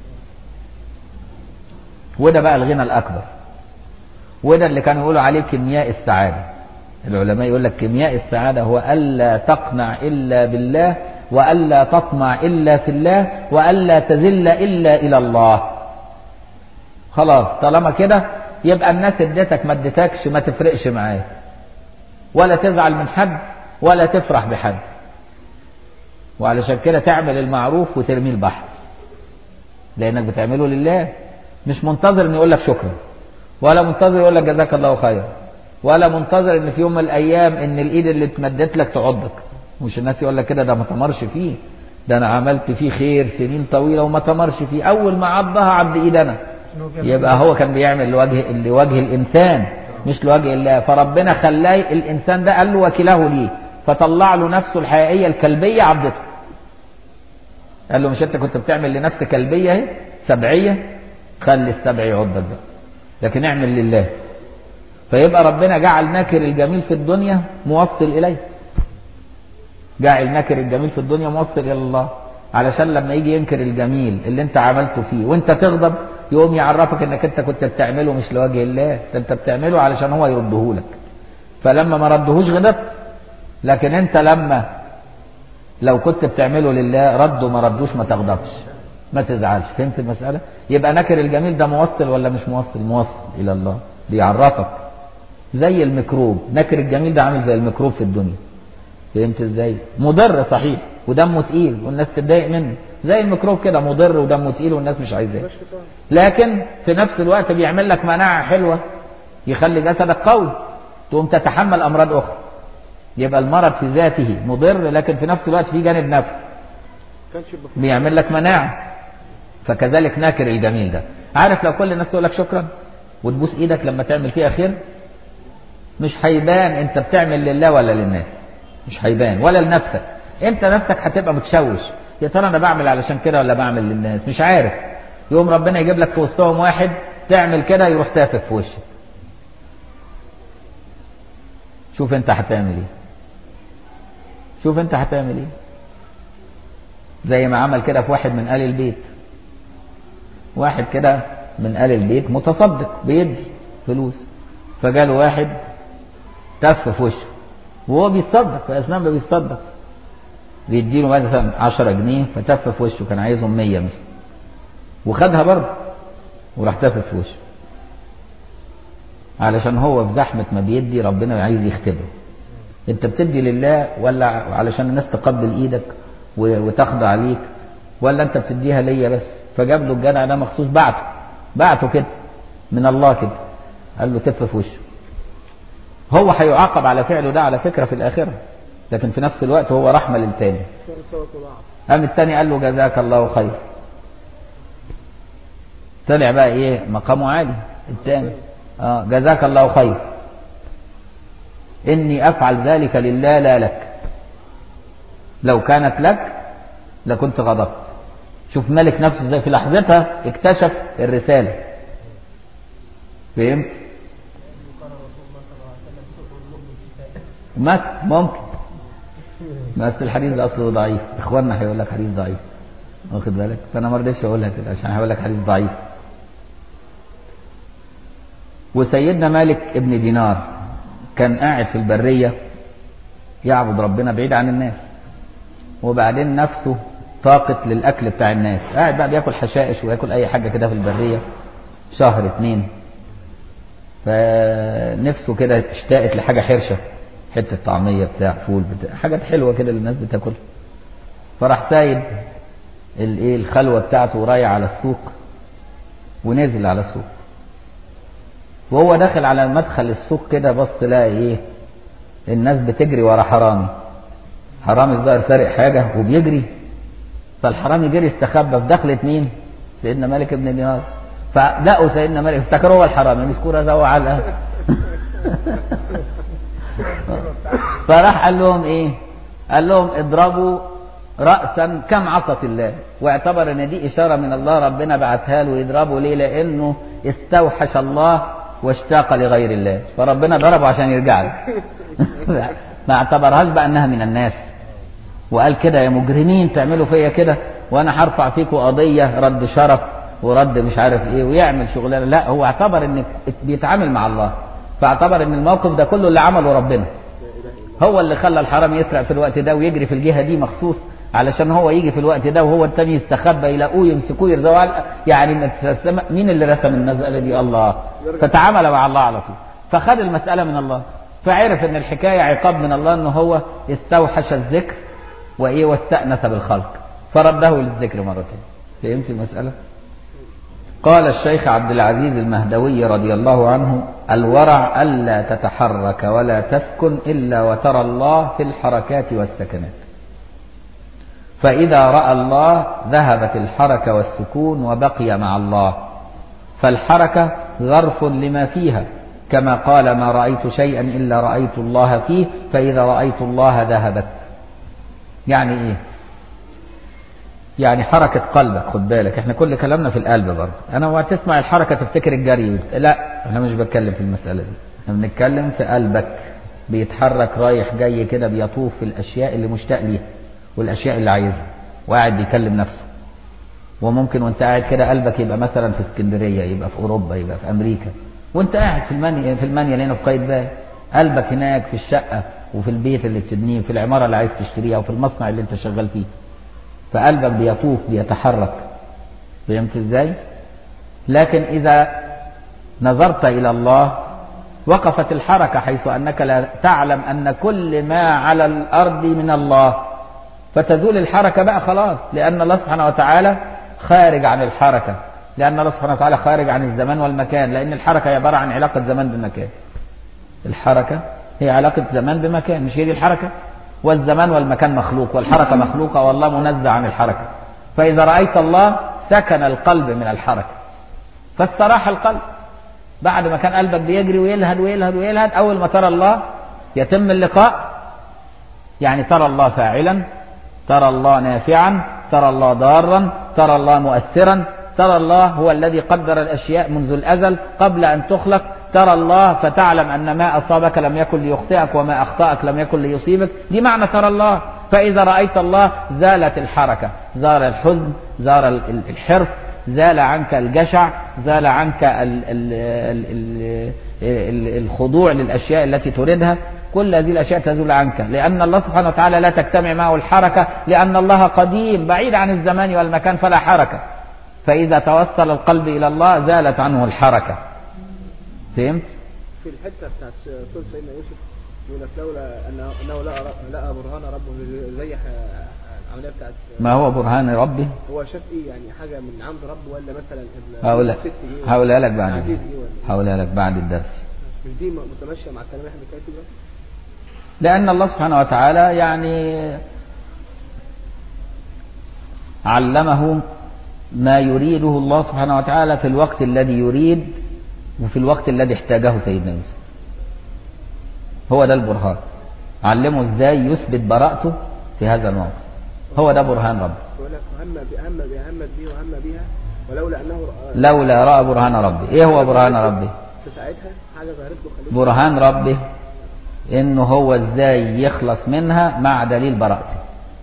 وده بقى الغنى الأكبر وده اللي كانوا يقولوا عليه كيمياء السعادة العلماء يقول لك كيمياء السعادة هو ألا تقنع إلا بالله وألا تطمع إلا في الله وألا تذل إلا إلى الله خلاص طالما كده يبقى الناس اديتك ما اديتكش ما تفرقش معاك ولا تزعل من حد ولا تفرح بحد وعلشان كده تعمل المعروف وترميه البحر لانك بتعمله لله مش منتظر ان يقول لك شكرا ولا منتظر يقول لك جزاك الله خيرا ولا منتظر ان في يوم من الايام ان الايد اللي اتمدت لك تعضك مش الناس يقول لك كده ده ما تمرش فيه ده انا عملت فيه خير سنين طويله وما تمرش فيه اول ما عضها عض ايد انا يبقى هو كان بيعمل لوجه لوجه الانسان مش لوجه الله فربنا خلاه الانسان ده قال له وكله ليه فطلع له نفسه الحقيقيه الكلبيه عضته قال له مش انت كنت بتعمل لنفسك كلبيه اهي سبعيه خلي السبع يعضك بقى لكن اعمل لله فيبقى ربنا جعل ناكر الجميل في الدنيا موصل اليه جعل ناكر الجميل في الدنيا موصل الى الله علشان لما يجي ينكر الجميل اللي انت عملته فيه وانت تغضب يقوم يعرفك انك انت كنت بتعمله مش لوجه الله ده انت بتعمله علشان هو يرده لك فلما ما ردهوش غضبت لكن انت لما لو كنت بتعمله لله رده ما ردوش ما تغضبش ما تزعلش فهمت المسألة يبقى نكر الجميل ده موصل ولا مش موصل موصل إلى الله بيعرفك زي الميكروب نكر الجميل ده عامل زي الميكروب في الدنيا فهمت ازاي مضر صحيح ودمه تقيل والناس تتضايق منه زي الميكروب كده مضر ودمه تقيل والناس مش عايزاه لكن في نفس الوقت بيعمل لك مناعة حلوة يخلي جسدك قوي تقوم تتحمل أمراض أخرى يبقى المرض في ذاته مضر لكن في نفس الوقت في جانب نفع كانش المفروض بيعمل لك مناعة فكذلك ناكر الجميل ده عارف لو كل الناس تقول لك شكرا وتبوس ايدك لما تعمل فيها خير مش هيبان انت بتعمل لله ولا للناس مش هيبان ولا لنفسك انت نفسك هتبقى متشوش يا ترى انا بعمل علشان كده ولا بعمل للناس مش عارف يوم ربنا يجيب لك في وسطهم واحد تعمل كده يروح تافك في وشك شوف انت هتعمل ايه شوف انت هتعمل ايه زي ما عمل كده في واحد من آل البيت واحد كده من آل البيت متصدق بيدي فلوس فجاله واحد تف في وشه وهو بيتصدق في أثناء ما بيتصدق بيديله مثلا 10 جنيه فتف في وشه كان عايزهم 100 مثلا وخدها برضه وراح تف في وشه علشان هو في زحمة ما بيدي ربنا عايز يختبره انت بتدي لله ولا علشان الناس تقبل ايدك و- وتخضع ليك ولا انت بتديها ليا بس فجاب له الجدع ده مخصوص بعته بعته كده من الله كده قال له تف في وشه هو هيعاقب على فعله ده على فكرة في الآخرة لكن في نفس الوقت هو رحمة للتاني كان سوى طلع قام التاني قال له جزاك الله خير طلع بقى ايه مقامه عالي التاني اه جزاك الله خير إني أفعل ذلك لله لا لك لو كانت لك لكنت غضبت شوف ملك نفسه ازاي في لحظتها اكتشف الرسالة فهمت مثل ممكن بس الحديث ده اصله ضعيف اخواننا هيقول لك حديث ضعيف واخد بالك فانا ما رضيتش اقولها كده عشان هيقول لك حديث ضعيف وسيدنا مالك ابن دينار كان قاعد في البرية يعبد ربنا بعيد عن الناس وبعدين نفسه طاقت للأكل بتاع الناس قاعد بقى بياكل حشائش وياكل أي حاجة كده في البرية شهر اتنين فنفسه كده اشتاقت لحاجة حرشة حتة طعمية بتاع فول بتاع حاجات حلوة كده اللي الناس بتاكلها فراح سايب الايه الخلوة بتاعته ورايح على السوق ونزل على السوق وهو داخل على مدخل السوق كده بص لقى ايه الناس بتجري ورا حرامي حرامي الظاهر سارق حاجة وبيجري فالحرامي جري استخبى في دخلة مين؟ سيدنا مالك بن دينار فلقوا سيدنا مالك افتكروا هو الحرامي مسكوه رزقوا علقة فراح قال لهم ايه؟ قال لهم اضربوا رأسا كم عصت الله واعتبر ان دي اشارة من الله ربنا بعتها له يضربه ليه؟ لانه استوحش الله واشتاق لغير الله فربنا ضربه عشان يرجع له ما اعتبرهاش بقى انها من الناس وقال كده يا مجرمين تعملوا فيا كده وانا هرفع فيكم قضيه رد شرف ورد مش عارف ايه ويعمل شغلانه لا هو اعتبر ان بيتعامل مع الله فاعتبر ان الموقف ده كله اللي عمله ربنا هو اللي خلى الحرام يسرق في الوقت ده ويجري في الجهه دي مخصوص علشان هو يجي في الوقت ده وهو التاني يستخبى يلاقوه يمسكوه يرزقوه على يعني مين اللي رسم المساله دي الله فتعامل مع الله على طول فخد المساله من الله فعرف ان الحكايه عقاب من الله ان هو استوحش الذكر وايه واستانس بالخلق فرده للذكر مرتين فهمت المساله قال الشيخ عبد العزيز المهدوي رضي الله عنه الورع الا تتحرك ولا تسكن الا وترى الله في الحركات والسكنات فاذا راى الله ذهبت الحركه والسكون وبقي مع الله فالحركه غرف لما فيها كما قال ما رأيت شيئا إلا رأيت الله فيه فإذا رأيت الله ذهبت يعني إيه يعني حركة قلبك خد بالك احنا كل كلامنا في القلب برضه انا وقت تسمع الحركة تفتكر الجري لا انا مش بتكلم في المسألة دي احنا بنتكلم في قلبك بيتحرك رايح جاي كده بيطوف في الاشياء اللي مشتاق ليها والاشياء اللي عايزها وقاعد بيكلم نفسه وممكن وانت قاعد كده قلبك يبقى مثلا في اسكندرية يبقى في اوروبا يبقى في امريكا وانت قاعد في المانيا في المانيا هنا في قايتباي قلبك هناك في الشقه وفي البيت اللي بتبنيه في العماره اللي عايز تشتريها وفي المصنع اللي انت شغال فيه فقلبك بيطوف بيتحرك فهمت ازاي لكن اذا نظرت الى الله وقفت الحركه حيث انك لا تعلم ان كل ما على الارض من الله فتزول الحركه بقى خلاص لان الله سبحانه وتعالى خارج عن الحركه لأن الله سبحانه وتعالى خارج عن الزمان والمكان لأن الحركة هي عبارة عن علاقة زمان بمكان الحركة هي علاقة زمان بمكان مش هي دي الحركة والزمان والمكان مخلوق والحركة مخلوقة والله منزه عن الحركة فإذا رأيت الله سكن القلب من الحركة فاستراح القلب بعد ما كان قلبك بيجري ويلهد ويلهد ويلهد أول ما ترى الله يتم اللقاء يعني ترى الله فاعلا ترى الله نافعا ترى الله ضارا ترى الله مؤثرا ترى الله هو الذي قدر الأشياء منذ الأزل قبل أن تخلق ترى الله فتعلم أن ما أصابك لم يكن ليخطئك وما أخطأك لم يكن ليصيبك دي معنى ترى الله فإذا رأيت الله زالت الحركة زال الحزن زال الحرص زال عنك الجشع زال عنك ال ال ال ال الخضوع للأشياء التي تريدها كل هذه الأشياء تزول عنك لأن الله سبحانه وتعالى لا تجتمع معه الحركة لأن الله قديم بعيد عن الزمان والمكان فلا حركة فإذا توصل القلب إلى الله زالت عنه الحركة فهمت؟ في الحته بتاعت سوره سيدنا يوسف يقول لك لولا انه انه لقى لقى برهان ربه زي العمليه بتاعت ما هو برهان ربه هو شاف ايه يعني حاجه من عند ربه ولا مثلا ال- هقول الست ايه هقولها لك بعد العزيز ايه ولا هقولها لك بعد الدرس مش دي متماشيه مع الكلام اللي احنا بنتكلم فيه ده؟ لأن الله سبحانه وتعالى يعني علمه ما يريده الله سبحانه وتعالى في الوقت الذي يريد وفي الوقت الذي احتاجه سيدنا يوسف هو ده البرهان علمه ازاي يثبت براءته في هذا الموقف هو ده برهان ربه يقول لك هم بهم بهم به وهم بها ولولا انه رأى- لولا راى برهان ربه ايه هو برهان ربه في ساعتها حاجه ظهرت له خليته برهان ربه انه هو ازاي يخلص منها مع دليل براءته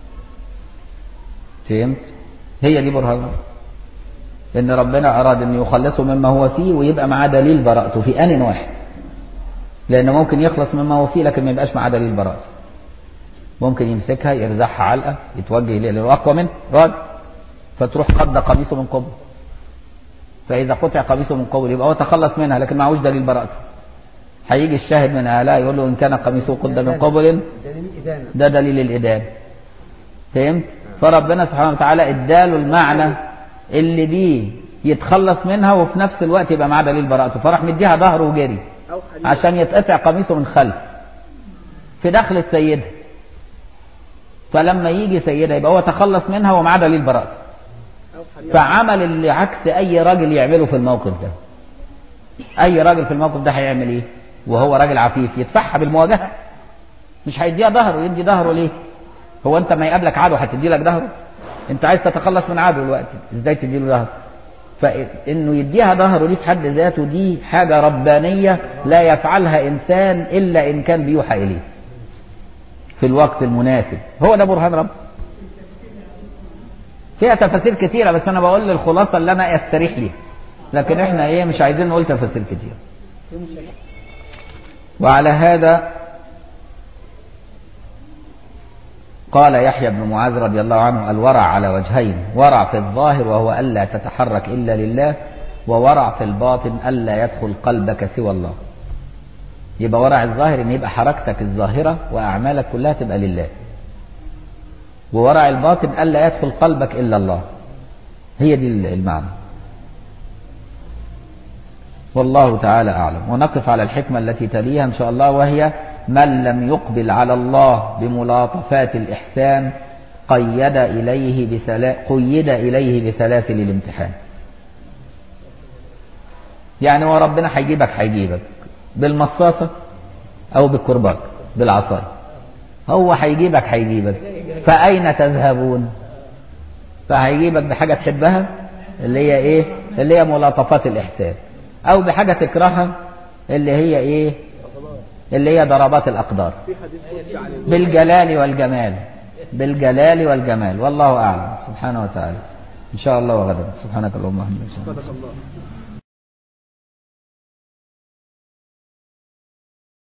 فهمت هي دي برهان ربه ان ربنا اراد ان يخلصه مما هو فيه ويبقى معاه دليل براءته في ان واحد لان ممكن يخلص مما هو فيه لكن ما يبقاش معاه دليل براءته ممكن يمسكها يرزعها علقه يتوجه اليه لانه اقوى منه راجل فتروح قد قميصه من قبل فاذا قطع قميصه من قبل يبقى هو تخلص منها لكن معهوش دليل براءته هيجي الشاهد من اهلها يقول له ان كان قميصه قد من قبل دليل إدانة ده دليل الإدانة فهمت فربنا سبحانه وتعالى اداله المعنى اللي بيه يتخلص منها وفي نفس الوقت يبقى معاه دليل براءته فراح مديها ظهره وجري او حديث عشان يتقطع قميصه من خلف في دخل السيدة فلما يجي سيدة يبقى هو تخلص منها ومعاه دليل براءته او حديث فعمل اللي عكس اي راجل يعمله في الموقف ده اي راجل في الموقف ده هيعمل ايه وهو راجل عفيف يدفعها بالمواجهه مش هيديها ظهره يدي ظهره ليه هو انت ما يقابلك عدو هتدي لك ظهره انت عايز تتخلص من عدو دلوقتي ازاي تدي له ظهره فانه يديها ظهره دي في حد ذاته دي حاجه ربانيه لا يفعلها انسان الا ان كان بيوحى اليه في الوقت المناسب هو ده برهان رب فيها تفاسير كتيرة بس أنا بقول الخلاصة اللي أنا أستريح ليها لكن إحنا إيه مش عايزين نقول تفاسير كتير وعلى هذا قال يحيى بن معاذ رضي الله عنه الورع على وجهين ورع في الظاهر وهو ألا تتحرك إلا لله وورع في الباطن ألا يدخل قلبك سوى الله يبقى ورع الظاهر ان يبقى حركتك الظاهرة وأعمالك كلها تبقى لله وورع الباطن ألا يدخل قلبك إلا الله هي دي المعنى والله تعالى أعلم ونقف على الحكمة التي تليها إن شاء الله وهي من لم يقبل على الله بملاطفات الإحسان قيد إليه بسلا قيد إليه بسلاسل الامتحان يعني هو ربنا هيجيبك هيجيبك بالمصاصة أو بالكرباج بالعصاية هو هيجيبك هيجيبك فأين تذهبون فهيجيبك بحاجة تحبها اللي هي إيه اللي هي ملاطفات الإحسان أو بحاجة تكرهها اللي هي إيه اللي هي ضربات الأقدار في حديث قدسي عن النبي بالجلال والجمال بالجلال والجمال والله أعلم سبحانه وتعالى إن شاء الله وغدا سبحانك اللهم وبحمدك صدق الله